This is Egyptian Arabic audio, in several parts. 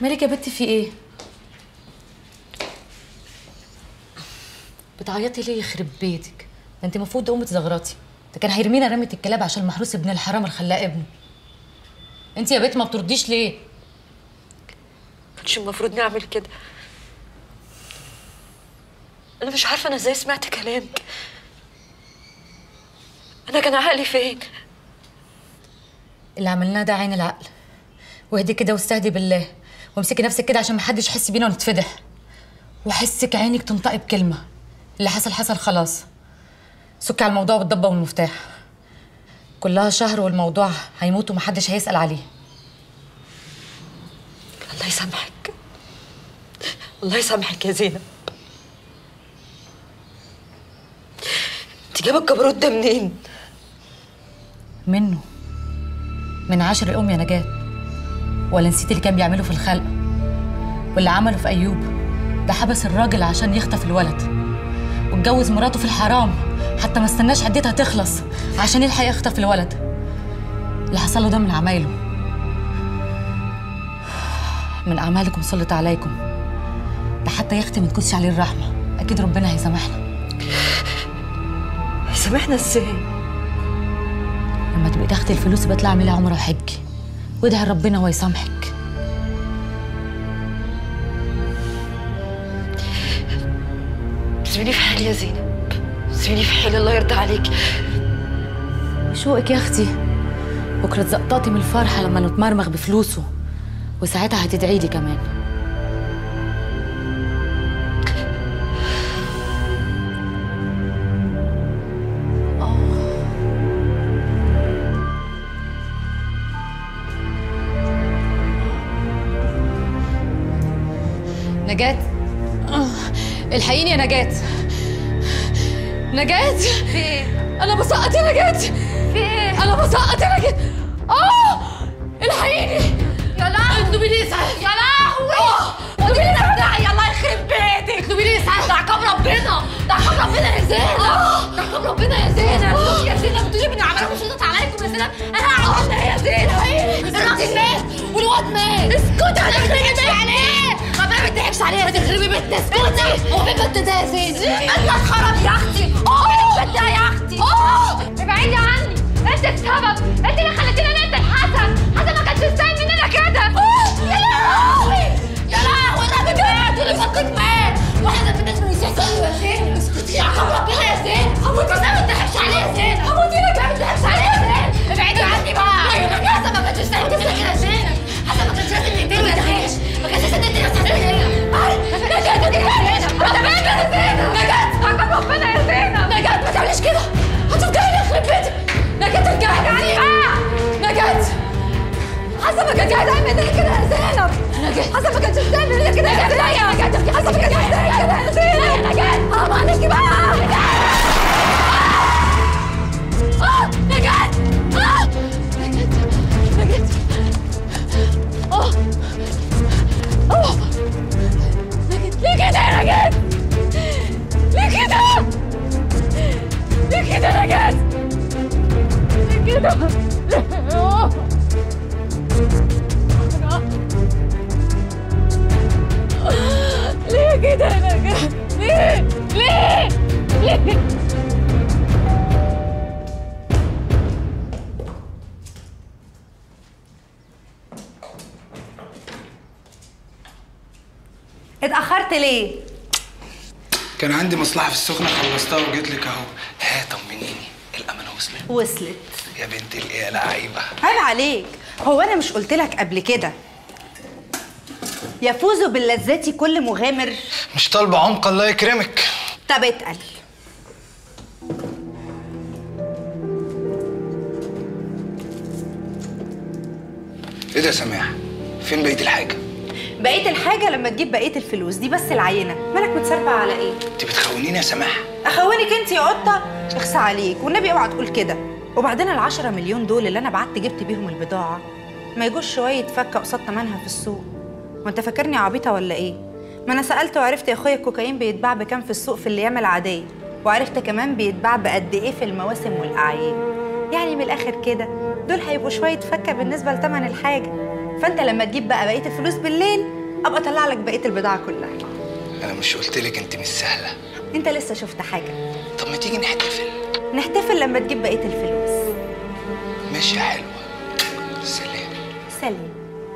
مالك يا بنتي في ايه بتعيطي ليه يخرب بيتك ده انت المفروض تقومي تزغرطي ده كان هيرمينا رمة الكلاب عشان المحروس ابن الحرام اللي خلاه ابنه انت يا بنت ما بترديش ليه كانش المفروض نعمل كده انا مش عارفه انا ازاي سمعت كلامك انا كان عقلي فين اللي عملناه ده عين العقل واهدي كده واستهدي بالله وامسكي نفسك كده عشان محدش يحس بينا ونتفضح وحسك عينك تنطقي بكلمه اللي حصل حصل خلاص سكي على الموضوع بالضبه والمفتاح كلها شهر والموضوع هيموت ومحدش هيسأل عليه الله يسامحك الله يسامحك يا زينب انت جايبه الجبروت ده منين منه من عشر ام يا نجاة ولا نسيت اللي كان بيعمله في الخلق واللي عمله في ايوب ده حبس الراجل عشان يخطف الولد واتجوز مراته في الحرام حتى ما استناش عدتها تخلص عشان يلحق يخطف الولد اللي حصل له ده من عمايله من اعمالكم سلط عليكم ده حتى يختي ما تكونش عليه الرحمه اكيد ربنا هيسامحنا سامحنا ازاي لما تبقي تاخدي الفلوس بطلع اعملي عمره وحج وادعي ربنا هو يسامحك سيبيني في حالي يا زينب سيبيني في حالي الله يرضى عليك شوقك يا اختي بكره تزقططي من الفرحه لما نتمرمغ بفلوسه وساعتها هتدعي لي كمان نجاة آه، الحقيني يا نجاة نجاة في ايه؟ انا بسقط يا نجاة في ايه؟ انا بسقط يا نجاة اه الحقيني يا لهوي اكتبي لي اسعاف يا لهوي اكتبي لي اسعاف الله يخرب بيتك اكتبي لي اسعاف ده عقاب ربنا ده عقاب ربنا يا زينب ده عقاب ربنا يا زينب يا زينب بتقولي من عملها مشيطة عليكم يا زينب انا عملنا يا زينب الراجل مات والواد مات اسكتي ما تخربي عليه ربنا ما تضحكش عليها ما تخربي بيتنا اسكتي هو فين البت ده يا زينب انت اتخرب يا اختي اه فين البت ده يا اختي اه ابعدي عني انت السبب انت اللي خليتينا نقتل حسن حسن ما كانش يستاهل مننا كده يا لهوي يا لهوي الراجل مات واللي فكك مات واحنا في الناس من يسيحوا يا زين اسكتي يا عم ربنا يا زين ابوك بس ما تضحكش عليه يا زين ابوك ما تضحكش عليه يا زين ابعدي عني بقى حسن ما كانش يستاهل كده يا زين حسن ما كانش لازم نقتله يا زين ما كانش لازم نقتله يا زين نجاة نجاة يا زين انا مالي يا زين نجاة عقاب ربنا يا زين نجاة ما تعمليش كده هتفضلي يخرب بيتك نجاة ارجعي عني بقى نجاة حسن ما كانش هتعمل مني كده يا زينب نجاة حسن ما كانش هتعمل مني كده يا زينب نجاة حسن ما كانش هتعمل كده يا زينب نجاة حرام عليكي بقى آه، نجاة آه، نجاة نجاة آه آه نجاة ليه كده يا نجاة ليه كده ليه كده يا نجاة ليه كده ليه؟ آه. ليه كده يا نجاة ليه ليه ليه اتأخرت ليه؟ كان عندي مصلحة في السخنة خلصتها وجيت لك اهو ها طمنيني الأمانة وصلت وصلت يا بنت الايه يا لعيبة عيب عليك هو انا مش قلت لك قبل كده يفوز باللذات كل مغامر مش طالبة عمق الله يكرمك طب اتقل ايه ده يا سماح فين بقية الحاجة بقية الحاجة لما تجيب بقية الفلوس دي بس العينة مالك متسربع على ايه؟ انت بتخونيني يا سماح اخونك انت يا قطة اخسى عليك والنبي اوعى تقول كده وبعدين العشرة مليون دول اللي انا بعت جبت بيهم البضاعة ما يجوش شوية فكة قصاد تمنها في السوق وانت فاكرني عبيطة ولا ايه؟ ما انا سألت وعرفت يا اخويا الكوكايين بيتباع بكام في السوق في الايام العادية وعرفت كمان بيتباع بقد ايه في المواسم والاعياد يعني من الاخر كده دول هيبقوا شوية فكة بالنسبة لتمن الحاجة فانت لما تجيب بقى بقيه الفلوس بالليل ابقى اطلع لك بقيه البضاعه كلها انا مش قلت لك انت مش سهله انت لسه شفت حاجه طب ما تيجي نحتفل نحتفل لما تجيب بقيه الفلوس ماشي يا حلوه سلام سلام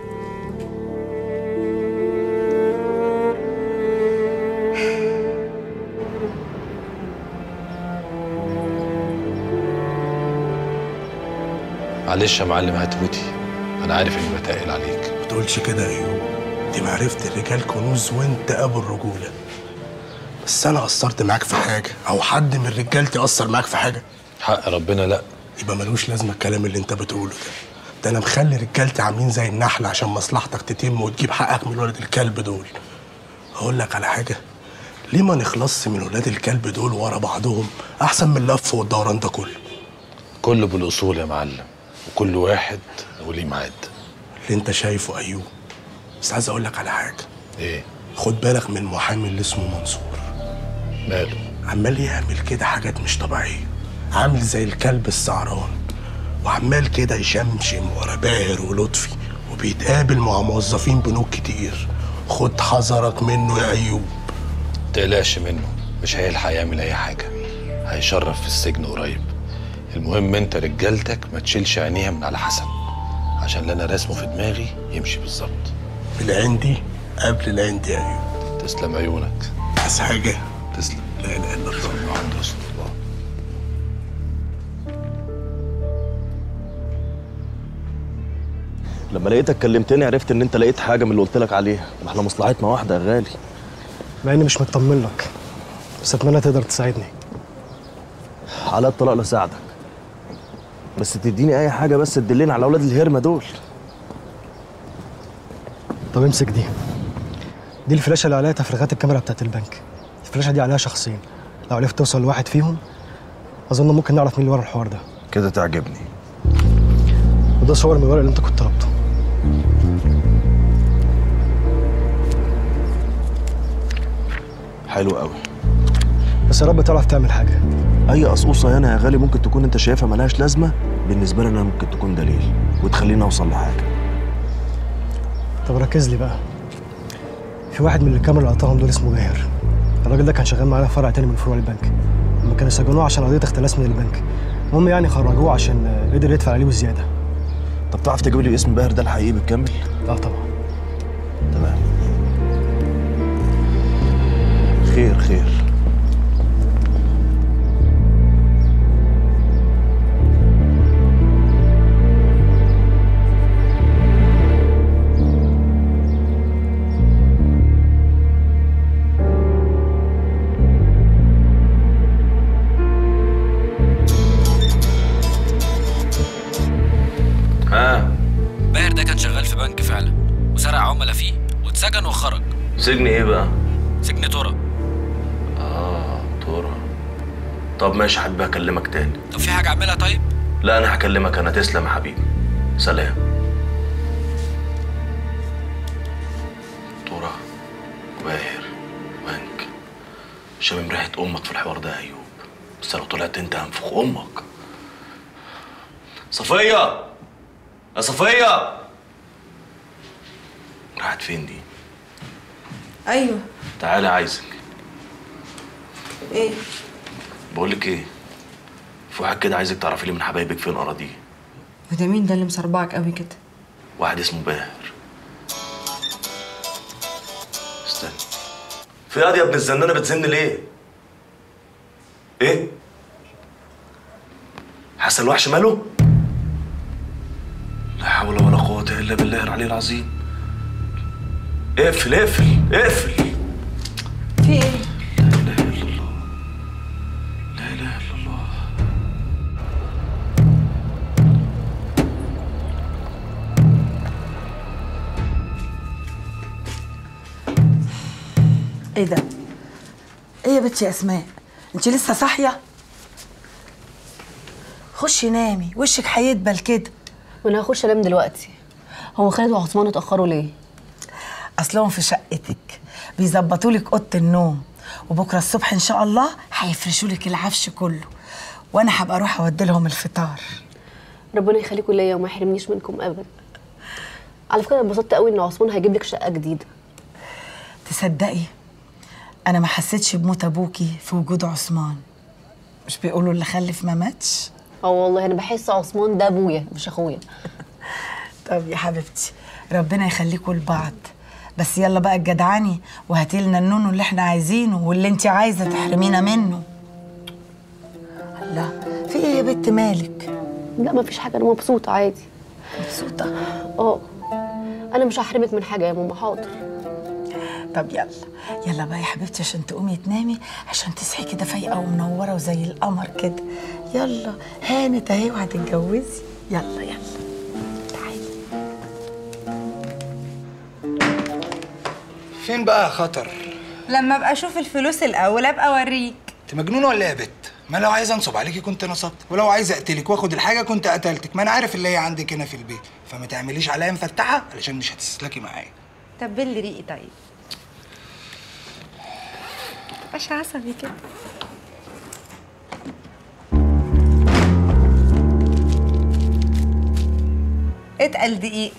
معلش يا معلم هتموتي انا عارف اني بتقل عليك ما تقولش كده يا ايوب دي معرفة الرجال كنوز وانت ابو الرجولة بس انا قصرت معاك في حاجة او حد من رجالتي قصر معاك في حاجة حق ربنا لا يبقى ملوش لازمة الكلام اللي انت بتقوله ده ده انا مخلي رجالتي عاملين زي النحل عشان مصلحتك تتم وتجيب حقك من ولد الكلب دول اقول لك على حاجة ليه ما نخلصش من ولاد الكلب دول ورا بعضهم احسن من اللف والدوران ده كله كله بالاصول يا معلم وكل واحد وليه ميعاد اللي انت شايفه ايوب بس عايز اقول لك على حاجة ايه خد بالك من المحامي اللي اسمه منصور ماله عمال يعمل كده حاجات مش طبيعية عامل زي الكلب السعران وعمال كده يشمشم ورا باهر ولطفي وبيتقابل مع موظفين بنوك كتير خد حذرك منه يا أيوب تقلقش منه مش هيلحق يعمل اي حاجه هيشرف في السجن قريب المهم انت رجالتك ما تشيلش عينيها من على حسن عشان اللي انا راسمه في دماغي يمشي بالظبط العين دي قبل العين دي يا أيوب تسلم عيونك عايز حاجة تسلم لا إله إلا الله عند رسول الله لما لقيتك كلمتني عرفت ان انت لقيت حاجه من اللي قلت لك عليها ما احنا مصلحتنا واحده يا غالي مع اني مش مطمن لك بس اتمنى تقدر تساعدني على الطلاق لساعدك بس تديني اي حاجه بس تدلني على اولاد الهرمه دول طب امسك دي دي الفلاشه اللي عليها تفريغات الكاميرا بتاعت البنك الفلاشه دي عليها شخصين لو عرفت توصل لواحد فيهم اظن ممكن نعرف مين اللي ورا الحوار ده كده تعجبني وده صور من الورق اللي انت كنت رابطه حلو قوي بس يا رب تعرف تعمل حاجه اي قصقوصه هنا يا غالي ممكن تكون انت شايفها ملهاش لازمه بالنسبه لي انا ممكن تكون دليل وتخليني اوصل لحاجه طب ركز لي بقى في واحد من الكاميرا اللي قطعهم دول اسمه باهر الراجل ده كان شغال معانا في فرع تاني من فروع البنك لما كانوا سجنوه عشان قضيه اختلاس من البنك المهم يعني خرجوه عشان آه، قدر يدفع عليه وزياده طب تعرف تجيب لي اسم باهر ده الحقيقي بالكامل اه طبعا تمام خير خير ها باهر ده كان شغال في بنك فعلا وسرق عملاء فيه واتسجن وخرج سجن ايه بقى سجن ترى اه ترى طب ماشي حبيبي هكلمك تاني طب في حاجه اعملها طيب لا انا هكلمك انا تسلم يا حبيبي سلام ترى باهر بنك شامم ريحه امك في الحوار ده يا ايوب بس لو طلعت انت هنفخ امك صفيه يا صفيه راحت فين دي ايوه تعالى عايزك ايه بقول لك ايه في واحد كده عايزك تعرفي لي من حبايبك فين اراضيه وده مين ده اللي مسربعك قوي كده واحد اسمه باهر استنى في ياض يا ابن الزنانه بتزن ليه؟ ايه؟ حسن الوحش ماله؟ لا حول ولا قوة إلا بالله العلي العظيم اقفل اقفل اقفل في ايه لا إله إلا الله لا إله إلا الله ايه ده ايه يا بنتي يا اسماء انت لسه صاحيه خشي نامي وشك هيدبل كده وانا هخش انام دلوقتي هو خالد وعثمان اتاخروا ليه اصلهم في شقتك بيظبطوا لك اوضه النوم وبكره الصبح ان شاء الله هيفرشوا لك العفش كله وانا هبقى اروح اودي لهم الفطار ربنا يخليكم ليا وما يحرمنيش منكم ابدا على فكره انا اتبسطت قوي ان عثمان هيجيب لك شقه جديده تصدقي انا ما حسيتش بموت ابوكي في وجود عثمان مش بيقولوا اللي خلف ما ماتش اه والله انا بحس عثمان ده ابويا مش اخويا طب يا حبيبتي ربنا يخليكوا لبعض بس يلا بقى الجدعاني وهاتي لنا النونو اللي احنا عايزينه واللي انت عايزه تحرمينا منه الله في ايه يا بنت مالك لا ما فيش حاجه انا مبسوطه عادي مبسوطه اه انا مش هحرمك من حاجه يا ماما حاضر طب يلا يلا بقى يا حبيبتي عشان تقومي تنامي عشان تصحي كده فايقه ومنوره وزي القمر كده يلا هانت اهي وهتتجوزي يلا يلا فين بقى خطر لما ابقى اشوف الفلوس الاول ابقى اوريك انت مجنونه ولا ايه يا بت ما لو عايز انصب عليكي كنت نصبت ولو عايز اقتلك واخد الحاجه كنت قتلتك ما انا عارف اللي هي عندك هنا في البيت فما تعمليش عليا مفتحه علشان مش هتسلكي معايا طب بل ريقي طيب مش عصبي كده اتقل دقيق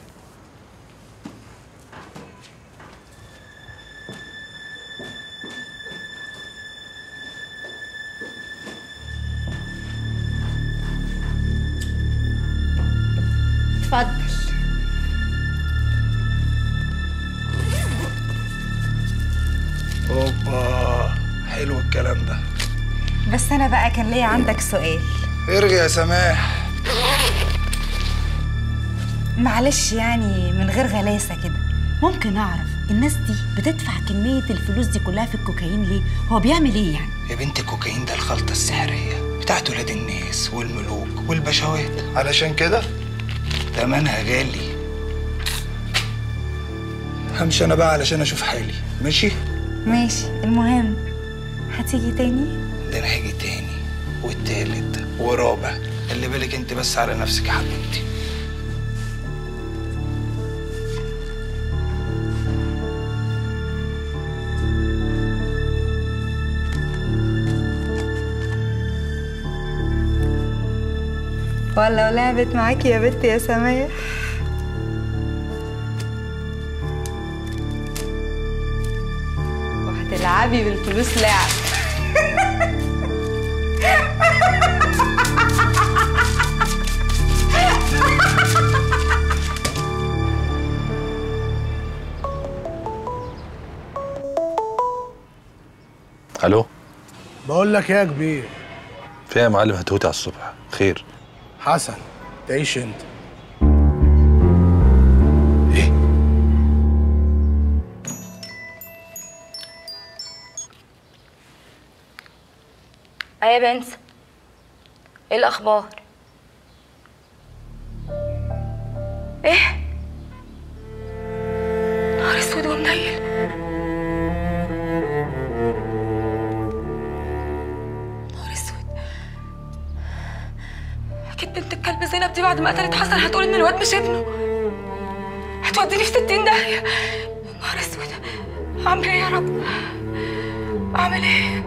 اتفضل اوبا حلو الكلام ده بس انا بقى كان ليا عندك سؤال ارغي يا سماح معلش يعني من غير غلاسه كده ممكن اعرف الناس دي بتدفع كميه الفلوس دي كلها في الكوكايين ليه هو بيعمل ايه يعني يا بنت الكوكايين ده الخلطه السحريه بتاعت ولاد الناس والملوك والبشوات علشان كده تمنها غالي همشي انا بقى علشان اشوف حالي ماشي ماشي المهم هتيجي تاني ده انا هاجي تاني والتالت ورابع خلي بالك انت بس على نفسك يا حبيبتي ولا لعبت معاكي يا بنت يا سماح وهتلعبي بالفلوس لعب الو بقول لك ايه يا كبير في إيه يا معلم هتهوتي على الصبح خير حسن تعيش انت ايه يا بنت ايه الاخبار ايه نهار اسود ومنيل نهار اسود اكيد بنت الكلب زينب دي بعد ما قتلت حسن هتقول ان الواد مش ابنه هتوديني في ستين داهية نهار اسود اعمل ايه يا رب اعمل ايه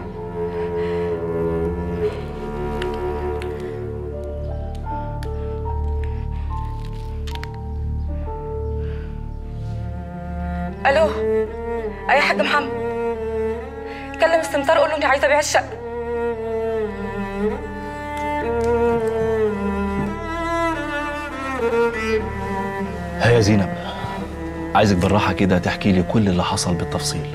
الو اي حاج محمد كلم السمسار قول له اني عايزه ابيع الشقه ها يا زينب عايزك بالراحة كده تحكي لي كل اللي حصل بالتفصيل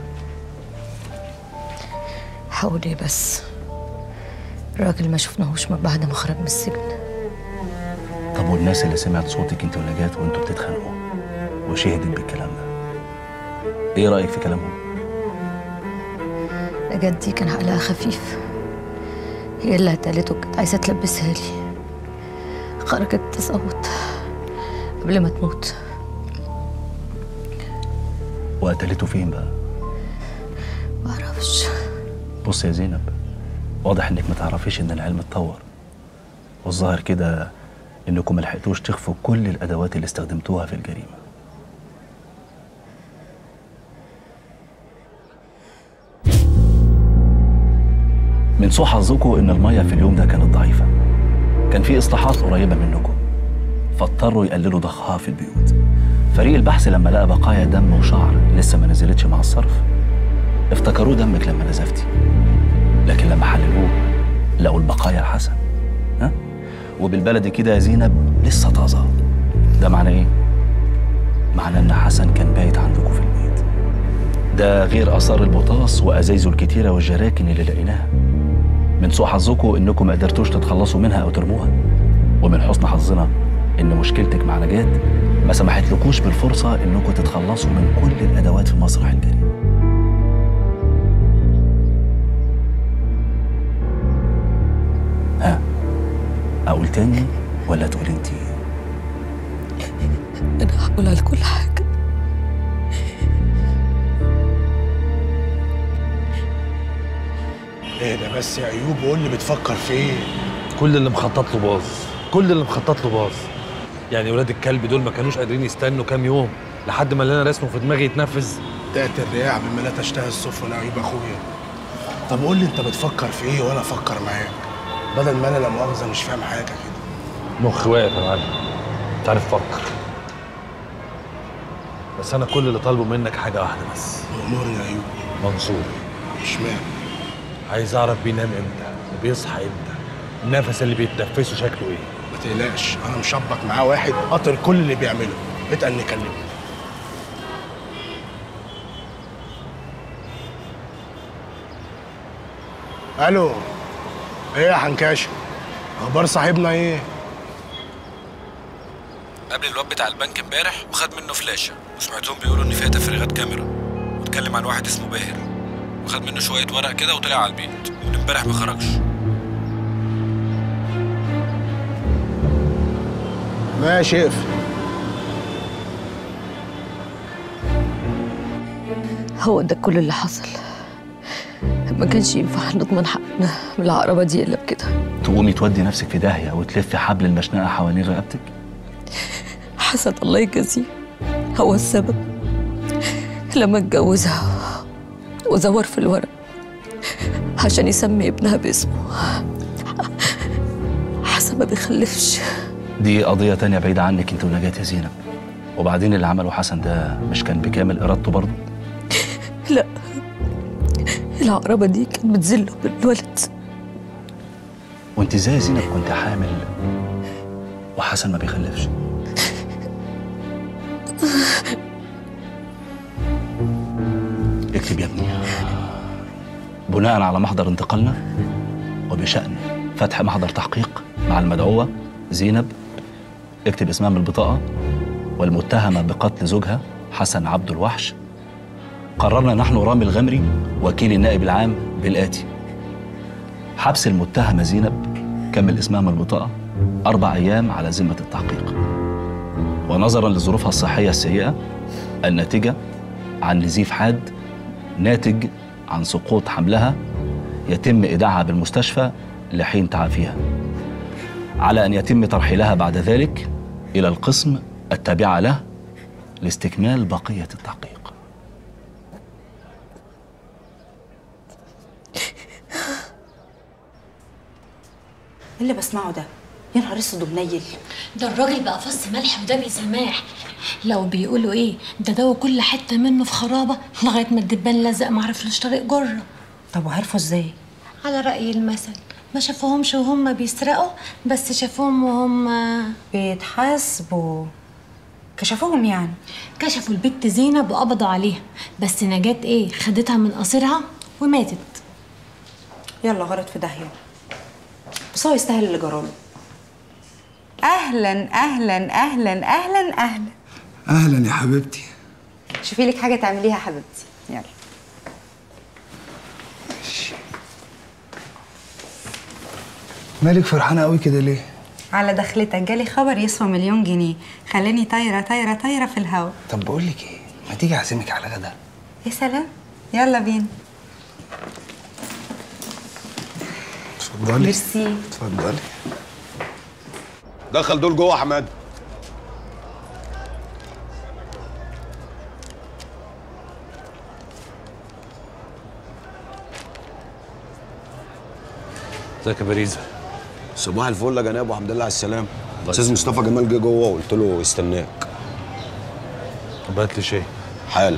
حاول ايه بس الراجل ما شفناهوش من بعد ما خرج من السجن طب والناس اللي سمعت صوتك انت ونجاة وانتوا بتتخانقوا وشهدت بالكلام ده ايه رأيك في كلامهم؟ نجاة دي كان عقلها خفيف هي اللي قتلته كانت عايزه تلبسها لي خرجت تصوت قبل ما تموت وقتلته فين بقى؟ معرفش بص يا زينب واضح انك ما تعرفيش ان العلم اتطور والظاهر كده انكم ما لحقتوش تخفوا كل الادوات اللي استخدمتوها في الجريمه من سوء حظكم ان الميه في اليوم ده كانت ضعيفه كان في اصلاحات قريبه منكم فاضطروا يقللوا ضخها في البيوت فريق البحث لما لقى بقايا دم وشعر لسه ما نزلتش مع الصرف افتكروه دمك لما نزفتي لكن لما حللوه لقوا البقايا الحسن ها وبالبلدي كده يا زينب لسه طازه ده معناه ايه معناه ان حسن كان بايت عندكم في البيت ده غير اثار البطاس وازايزه الكتيره والجراكن اللي لقيناها من سوء حظكم انكم ما قدرتوش تتخلصوا منها او ترموها ومن حسن حظنا ان مشكلتك مع نجاة ما سمحتلكوش بالفرصه انكم تتخلصوا من كل الادوات في مسرح الجريمه ها اقول تاني ولا تقول انتي انا هقول على كل حاجه ايه ده بس يا ايوب قول لي بتفكر في ايه كل اللي مخطط له باظ كل اللي مخطط له باظ يعني ولاد الكلب دول ما كانوش قادرين يستنوا كام يوم لحد ما اللي انا رسمه في دماغي يتنفذ تأتي الرياح بما لا تشتهي السفن يا ايوب اخويا طب قول لي انت بتفكر في ايه وانا افكر معاك بدل ما انا لا مؤاخذه مش فاهم حاجه كده مخي واقف يا معلم انت عارف فكر بس انا كل اللي طالبه منك حاجه واحده بس امورني يا ايوب منصور اشمعنى عايز اعرف بينام امتى وبيصحى امتى النفس اللي بيتنفسه شكله ايه ما تقلقش انا مشبك معاه واحد قطر كل اللي بيعمله اتقل نكلمه الو ايه يا حنكاشه اخبار صاحبنا ايه قابل الواد بتاع البنك امبارح وخد منه فلاشه وسمعتهم بيقولوا ان فيها تفريغات كاميرا واتكلم عن واحد اسمه باهر وخد منه شويه ورق كده وطلع على البيت ومن امبارح ما خرجش ماشي اقفل هو ده كل اللي حصل ما كانش ينفع نضمن حقنا من العقربة دي إلا بكده تقومي تودي نفسك في داهيه وتلفي حبل المشنقه حوالين رقبتك حسن الله يجازيه هو السبب لما اتجوزها وزور في الورق عشان يسمي ابنها باسمه حسن ما بيخلفش دي قضيه تانية بعيده عنك انت ونجاة يا زينب وبعدين اللي عمله حسن ده مش كان بكامل ارادته برضه لا العقربة دي كانت بتذله بالولد وانت ازاي يا زينب كنت حامل وحسن ما بيخلفش اكتب يا ابني بناء على محضر انتقالنا وبشأن فتح محضر تحقيق مع المدعوة زينب اكتب اسمها من البطاقة والمتهمة بقتل زوجها حسن عبد الوحش قررنا نحن رامي الغمري وكيل النائب العام بالآتي حبس المتهمة زينب كمل اسمها من البطاقة أربع أيام على ذمة التحقيق ونظرا لظروفها الصحية السيئة الناتجة عن نزيف حاد ناتج عن سقوط حملها يتم إيداعها بالمستشفى لحين تعافيها على أن يتم ترحيلها بعد ذلك إلى القسم التابعة له لاستكمال بقية التحقيق إيه اللي بسمعه ده يا نهار اسود ومنيل ده الراجل بقى فص ملح ودمي سماح لو بيقولوا ايه ده دوا كل حته منه في خرابه لغايه ما الدبان لزق معرفلوش طريق جره طب وعرفوا ازاي على راي المثل ما شافوهمش وهم بيسرقوا بس شافوهم وهم بيتحاسبوا كشفوهم يعني كشفوا البت زينب وقبضوا عليها بس نجاة ايه خدتها من قصيرها وماتت يلا غلط في داهيه بس هو يستاهل اللي جراله اهلا اهلا اهلا اهلا اهلا اهلا يا حبيبتي شوفي لك حاجه تعمليها يا حبيبتي يلا مالك فرحانه قوي كده ليه على دخلتك جالي خبر يسوى مليون جنيه خلاني طايره طايره طايره في الهوا طب بقول لك ايه ما تيجي اعزمك على غدا يا سلام يلا بينا اتفضلي ميرسي اتفضلي دخل دول جوه يا حماد ازيك يا باريزا صباح الفل يا جناب وحمد لله على السلامه استاذ مصطفى جمال جه جوه وقلت له استناك طب هات لي شاي حالا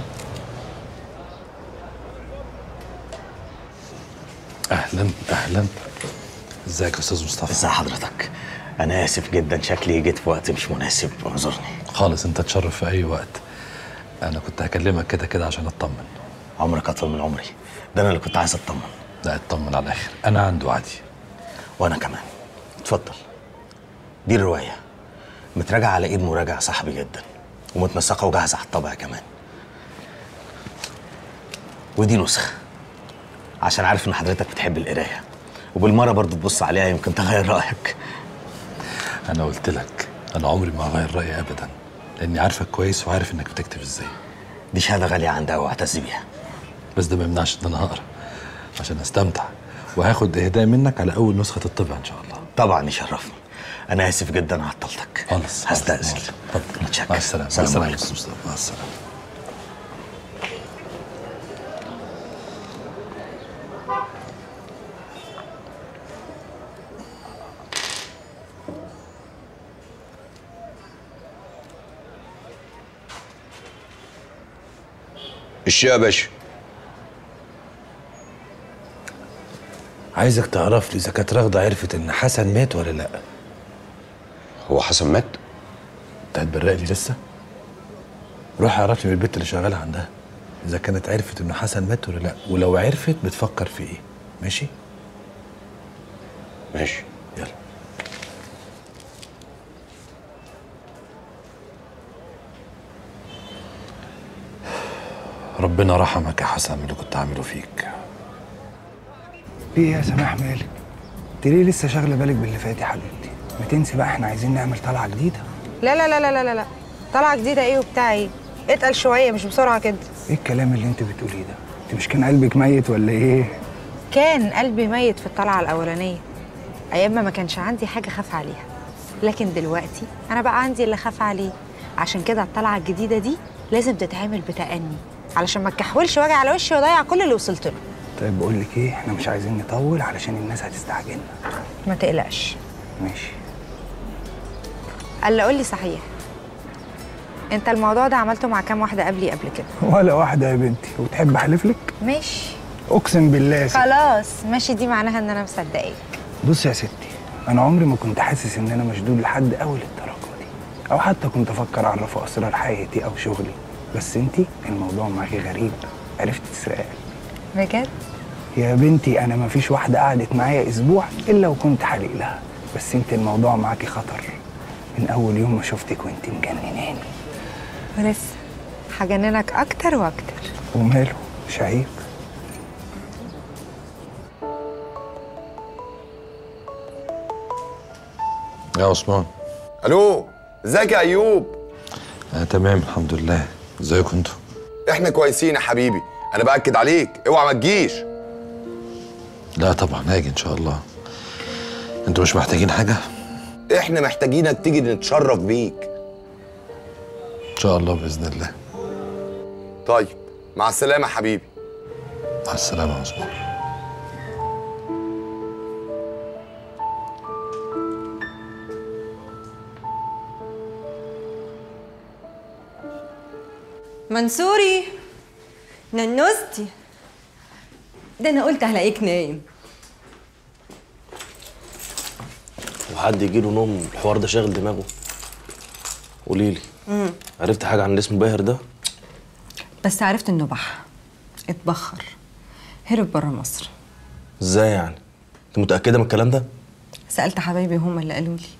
اهلا اهلا ازيك يا استاذ مصطفى ازي حضرتك انا اسف جدا شكلي جيت في وقت مش مناسب اعذرني خالص انت تشرف في اي وقت انا كنت هكلمك كده كده عشان اطمن عمرك اطول من عمري ده انا اللي كنت عايز اطمن لا اطمن على الاخر انا عندي وعدي وانا كمان اتفضل دي الروايه متراجعه على ايد مراجع صاحبي جدا ومتنسقه وجاهزه على الطبع كمان ودي نسخه عشان عارف ان حضرتك بتحب القرايه وبالمره برضو تبص عليها يمكن تغير رايك انا قلت لك انا عمري ما هغير رايي ابدا لاني عارفك كويس وعارف انك بتكتب ازاي دي شهاده غاليه عندها واعتز بيها بس ده ما يمنعش ان انا هقرا عشان استمتع وهاخد اهداء منك على اول نسخه الطبع ان شاء الله طبعا يشرفني انا اسف جدا عطلتك خالص هستاذن اتفضل متشكر مع السلامه مع سلام السلامه يا عليكم. استاذ مصطفى مع السلامه الشيء يا باشا عايزك تعرف لي اذا كانت راغده عرفت ان حسن مات ولا لا هو حسن مات انت هتبرق لي لسه روح اعرف لي من البنت اللي شغاله عندها اذا كانت عرفت ان حسن مات ولا لا ولو عرفت بتفكر في ايه ماشي ماشي يلا ربنا رحمك يا حسن من اللي كنت عامله فيك ليه يا سماح مالك؟ انت ليه لسه شاغله بالك باللي فات يا حبيبتي؟ ما تنسي بقى احنا عايزين نعمل طلعه جديده لا لا لا لا لا لا لا طلعه جديده ايه وبتاع ايه اتقل شويه مش بسرعه كده ايه الكلام اللي انت بتقوليه ده؟ انت مش كان قلبك ميت ولا ايه؟ كان قلبي ميت في الطلعه الاولانيه ايام ما ما كانش عندي حاجه خاف عليها لكن دلوقتي انا بقى عندي اللي خاف عليه عشان كده الطلعه الجديده دي لازم تتعمل بتأني علشان ما اتكحولش واجي على وشي واضيع كل اللي وصلت له طيب بقول لك ايه؟ احنا مش عايزين نطول علشان الناس هتستعجلنا ما تقلقش ماشي الا قول لي صحيح انت الموضوع ده عملته مع كام واحده قبلي قبل كده ولا واحده يا بنتي وتحب احلف لك؟ ماشي اقسم بالله يا ستي خلاص ماشي دي معناها ان انا مصدقاك بص يا ستي انا عمري ما كنت حاسس ان انا مشدود لحد قوي للدرجه دي او حتى كنت افكر اعرفه اسرار حياتي او شغلي بس انتي الموضوع معاكي غريب عرفت تسرقي بجد يا بنتي انا ما فيش واحده قعدت معايا اسبوع الا وكنت حليق لها بس انت الموضوع معاكي خطر من اول يوم ما شفتك وانت مجنناني ولسه هجننك اكتر واكتر وماله مش عيب يا عثمان الو ازيك يا ايوب آه تمام الحمد لله ازيكم انتوا احنا كويسين يا حبيبي انا باكد عليك اوعى ما تجيش لا طبعا هاجي ان شاء الله انتوا مش محتاجين حاجه احنا محتاجينك تيجي نتشرف بيك ان شاء الله باذن الله طيب مع السلامه يا حبيبي مع السلامه يا عثمان منصوري ننوستي ده انا قلت هلاقيك نايم وحد يجي له نوم الحوار ده شاغل دماغه قولي لي مم. عرفت حاجه عن اللي اسمه باهر ده بس عرفت انه بح اتبخر هرب بره مصر ازاي يعني انت متاكده من الكلام ده سالت حبايبي هم اللي قالوا لي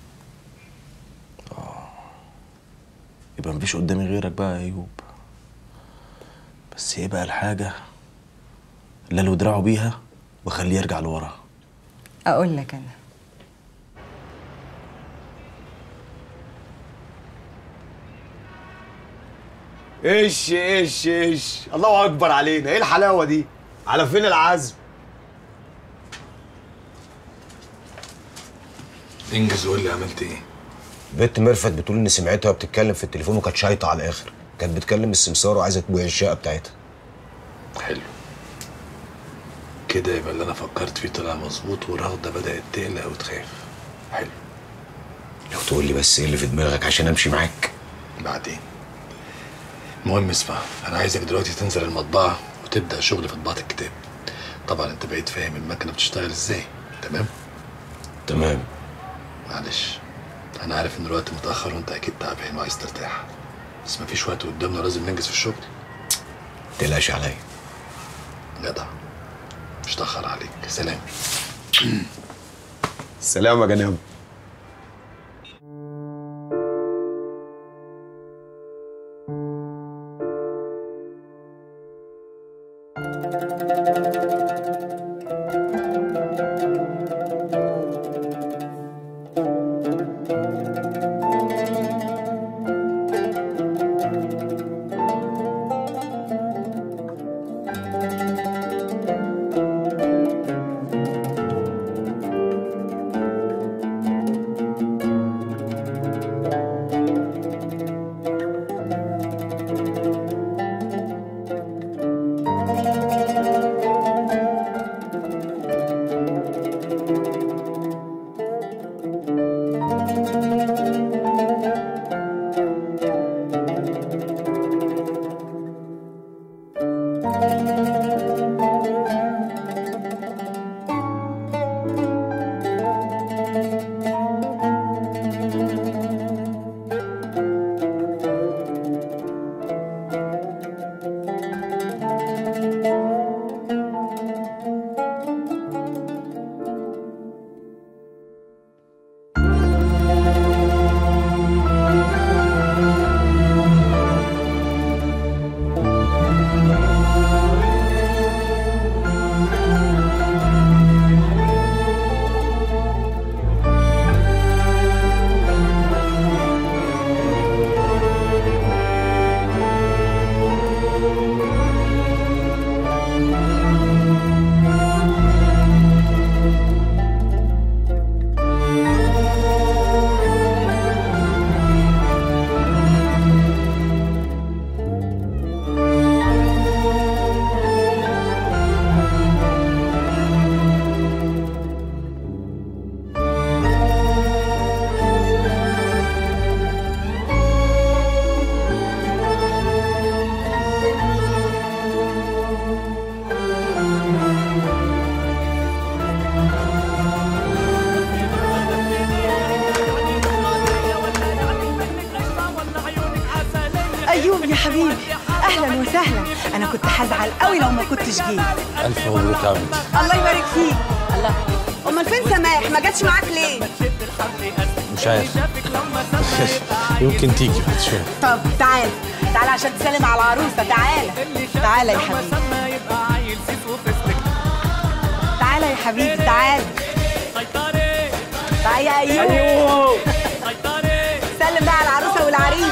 يبقى مفيش قدامي غيرك بقى يا ايوب بس ايه بقى الحاجه اللي لو دراعه بيها وخليه يرجع لورا اقول لك انا ايش ايش ايش الله اكبر علينا ايه الحلاوه دي على فين العزم انجز وقول لي عملت ايه بنت ميرفت بتقول ان سمعتها بتتكلم في التليفون وكانت شايطه على الاخر كانت بتكلم السمسار وعايزه تبيع الشقه بتاعتها حلو كده يبقى اللي انا فكرت فيه طلع مظبوط ورغده بدات تقلق وتخاف حلو لو تقول لي بس ايه اللي في دماغك عشان امشي معاك بعدين المهم اسمع انا عايزك دلوقتي تنزل المطبعه وتبدا شغل في طباعه الكتاب طبعا انت بقيت فاهم المكنه بتشتغل ازاي تمام تمام معلش انا عارف ان الوقت متاخر وانت اكيد تعبان وعايز ترتاح بس مفيش وقت قدامنا لازم ننجز في الشغل تقلقش عليا جدع مش تاخر عليك سلام سلام يا جناب ايوب يا حبيبي اهلا وسهلا انا كنت هزعل قوي لو ما كنتش جيت الف مبروك يا عمتي الله يبارك فيك الله امال فين سماح ما جاتش معاك ليه مش عارف يمكن تيجي مش فاهم طب تعال تعال عشان تسلم على العروسه تعال تعال يا حبيبي تعال يا حبيبي تعال تعال يا ايوب سلم بقى على العروسه والعريس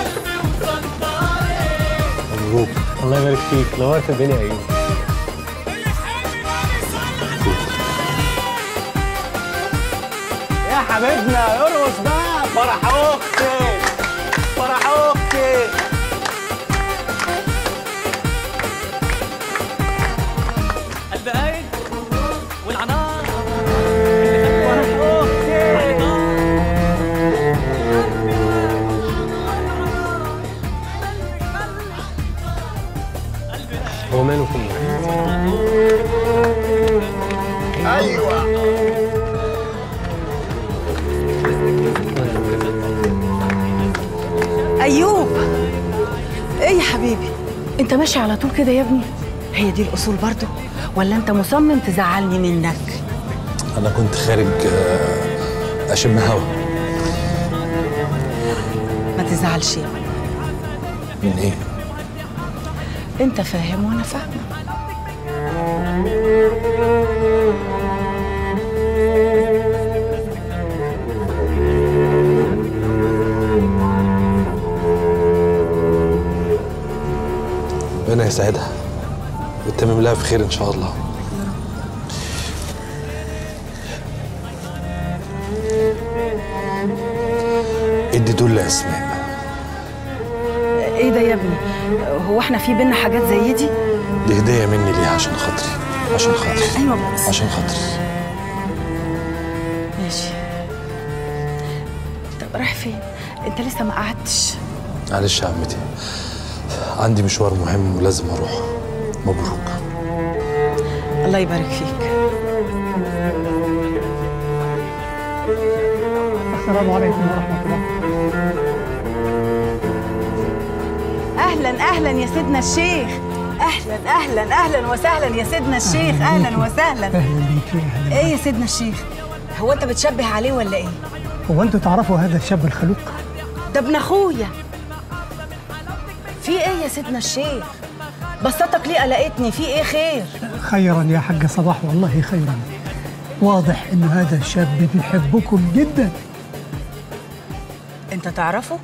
مبروك الله يبارك فيك نورت الدنيا يا ايوب يا حبيبنا ارقص بقى فرح اختي فرح اختي البقايد والعنار هو ماله كله ايوه ايوب ايه يا حبيبي انت ماشي على طول كده يا ابني هي دي الاصول برضو ولا انت مصمم تزعلني منك انا كنت خارج آه، اشم هوا ما تزعلش من ايه انت فاهم وانا فاهمه ربنا يسعدها ويتمم لها بخير ان شاء الله ادي دول لاسماء ايه ده يا ابني هو احنا في بينا حاجات زي دي دي هديه مني ليها عشان خاطري عشان خاطري ايوه بس عشان خاطري ماشي طب رايح فين انت لسه ما قعدتش معلش يا عمتي عندي مشوار مهم ولازم اروح مبروك الله يبارك فيك السلام عليكم ورحمة الله اهلا اهلا يا سيدنا الشيخ اهلا اهلا اهلا وسهلا يا سيدنا الشيخ اهلا وسهلا أهلا بيك يا أهلا ايه يا سيدنا الشيخ هو انت بتشبه عليه ولا ايه هو أنتوا تعرفوا هذا الشاب الخلوق؟ ده ابن اخويا في ايه يا سيدنا الشيخ بسطك ليه قلقتني في ايه خير خيرا يا حاج صباح والله خيرا واضح إن هذا الشاب بيحبكم جدا انت تعرفه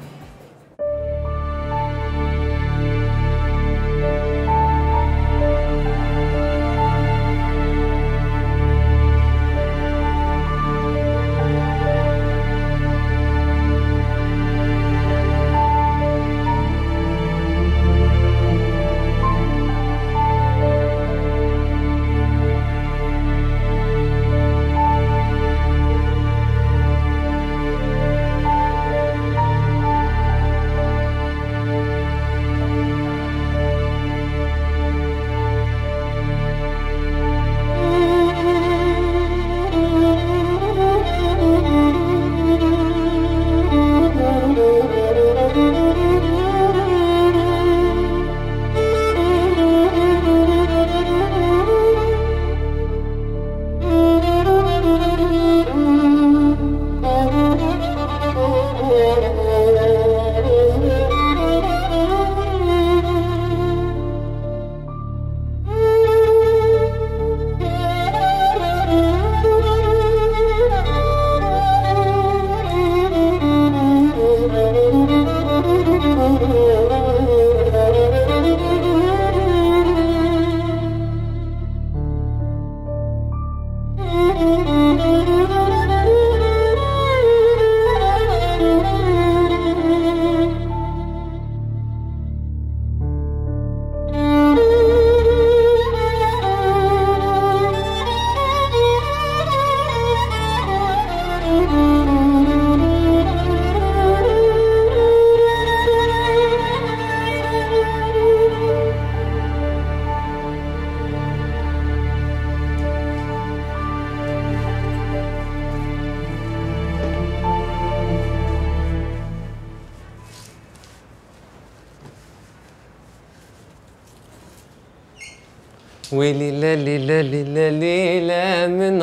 وليلة ليلة ليلة ليلة من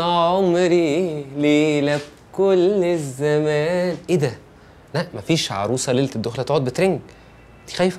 عمري ليلة بكل الزمان ايه ده؟ لا مفيش عروسة ليلة الدخلة تقعد بترنج انت خايفة؟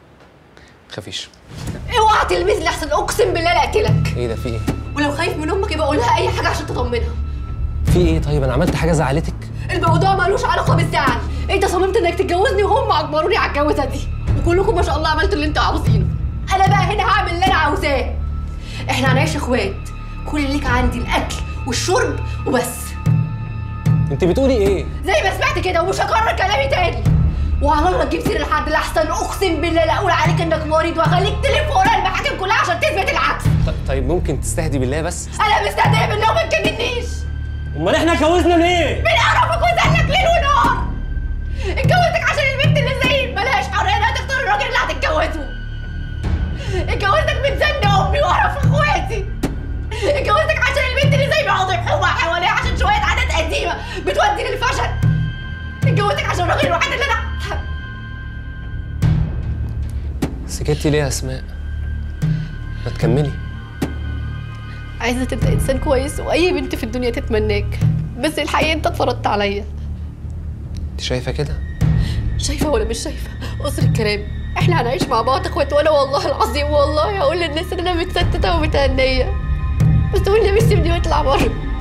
خافيش اوعى تلمسني احسن اقسم بالله لا اقتلك ايه ده في ايه؟ ولو خايف من امك يبقى قول لها اي حاجه عشان تطمنها في ايه طيب انا عملت حاجة زعلتك؟ الموضوع ملوش علاقه بالزعل انت صممت انك تتجوزني وهم اجبروني على الجوازه دي وكلكم ما شاء الله عملتوا اللي انتوا عاوزينه انا بقى هنا هعمل اللي انا عاوزاه احنا هنعيش اخوات كل اللي ليك عندي الاكل والشرب وبس انت بتقولي ايه؟ زي ما سمعت كده ومش هكرر كلامي تاني وعلى الله تجيب سير لحد الاحسن اقسم بالله لا اقول عليك انك مريض وهخليك تلف ورا المحاكم كلها عشان تثبت العكس ط- طيب ممكن تستهدي بالله بس؟ انا مستهديه بالله وما تجننيش امال احنا اتجوزنا ليه؟ من قرفك وزلك ليل ونهار اتجوزتك عشان البنت اللي زي ملهاش حريه انها تختار الراجل اللي هتتجوزه اتجوزتك من زن امي وقرف اخواتي اتجوزتك عشان البنت اللي زي بيقعدوا يحوموا حواليها عشان شويه عادات قديمه بتودي للفشل اتجوزتك عشان الراجل الوحيد اللي انا سكتي ليه يا اسماء؟ ما تكملي عايزه تبقى انسان كويس واي بنت في الدنيا تتمناك بس الحقيقه انت اتفرضت عليا انت شايفة كده؟ شايفه ولا مش شايفه قصر الكلام احنا هنعيش مع بعض اخوات وانا والله العظيم والله هقول للناس ان انا متستته ومتهنيه بس تقول لي سيبني واطلع بره